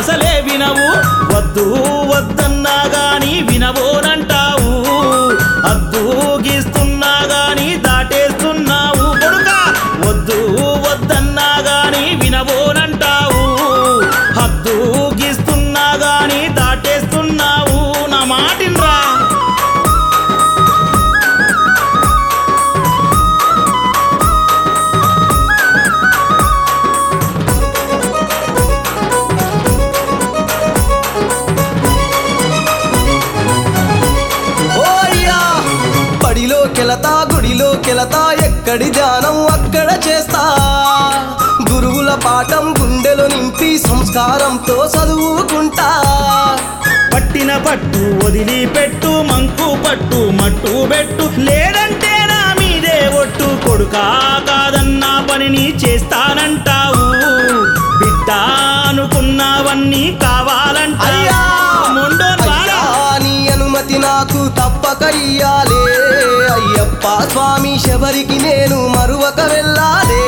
అసలే వినవు వద్దు వద్దన్నా గాని వినవోనంటావు అద్దు గీస్తున్నా గాని దాటేస్తున్నావు కొడుక వద్దు వద్దన్నా గాని వినవోనంటావు హద్దు గీస్తున్నా గాని దాటేస్తున్నావు నా మాటిన్రా ఓ అయ్యా బడిలో కెలతా గుడిలో కెలతా ఎక్కడి ధ్యానం అక్కడ చేస్తా గురువుల పాఠం గుండెలో నింపి సంస్కారంతో చదువుకుంటా పట్టిన పట్టు వదిలిపెట్టు మంకు పట్టు మట్టు పెట్టు లేదంటే నా మీదే ఒట్టు కొడుకా కాదన్నా పనిని చేస్తానంటావు బిడ్డ అనుకున్నవన్నీ కావాలంట అయ్యా మొండోన్ అయ్యా, వారా. నీ అనుమతి నాకు తప్పక ఇయ్యాలే అయ్యప్ప స్వామి శబరికి నేను మరువక వెళ్ళాలే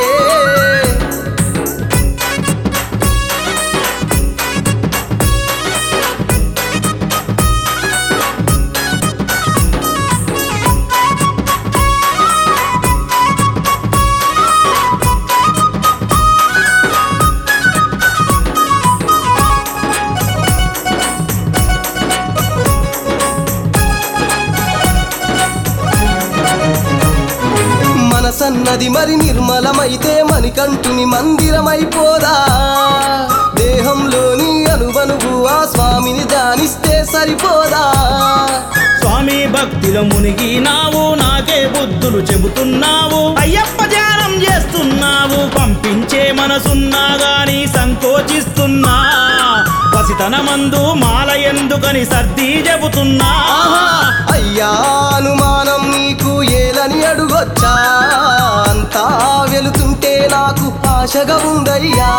మనసన్నది మరి నిర్మలమైతే మణికంఠుని మందిరమైపోదా దేహంలోని అనువనువు ఆ స్వామిని ధ్యానిస్తే సరిపోదా స్వామి భక్తిలో మునిగినావు నాకే బుద్ధులు చెబుతున్నావు అయ్యప్ప ధ్యానం చేస్తున్నావు పంపించే మనసున్నా గాని సంకోచిస్తున్నా పసితన మందు మాల ఎందుకని సర్ది చెబుతున్నా ఆహా అయ్యా అనుమానం నీకు ఏలని అడుగొచ్చా అంతా వెళుతుంటే నాకు ఆశగా ఉందయ్యా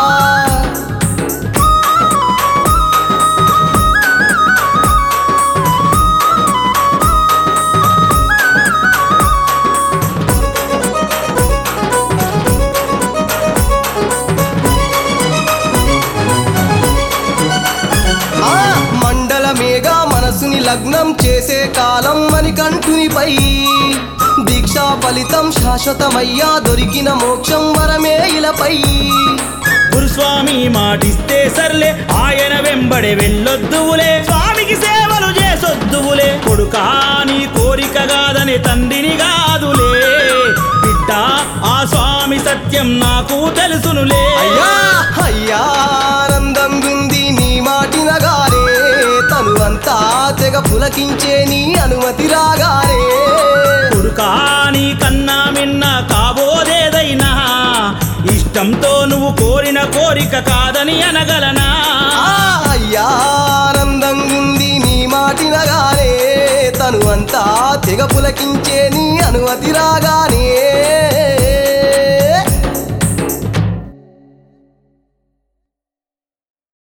ఆ మండలమేగా మనసుని లగ్నం చేసే కాలం మణికంఠునిపై దీక్షా ఫలితం శాశ్వతమయ్యా దొరికిన మోక్షం వరమే ఇలపై గురుస్వామి మాటిస్తే సర్లే ఆయన వెంబడే వెళ్ళొద్దువులే స్వామికి సేవలు చేసొద్దువులే కొడుకా నీ కోరిక కాదని తండ్రిని కాదులే బిడ్డ ఆ స్వామి సత్యం నాకు తెలుసునులే అయ్యా అయ్యా ఆనందం గుంది నీ మాటినగానే తను అంతా తెగ పులకించే నీ అనుమతి రాగానే కొడుకా నీ కన్నా మిన్న కాబోదేదైనా ఇష్టంతో నువ్వు కోరిన కోరిక కాదని అనగలనా ఆ అయ్యా ఆనందం గుంది నీ మాటినగానే తను అంతా తెగ పులకించే నీ అనుమతి రాగానే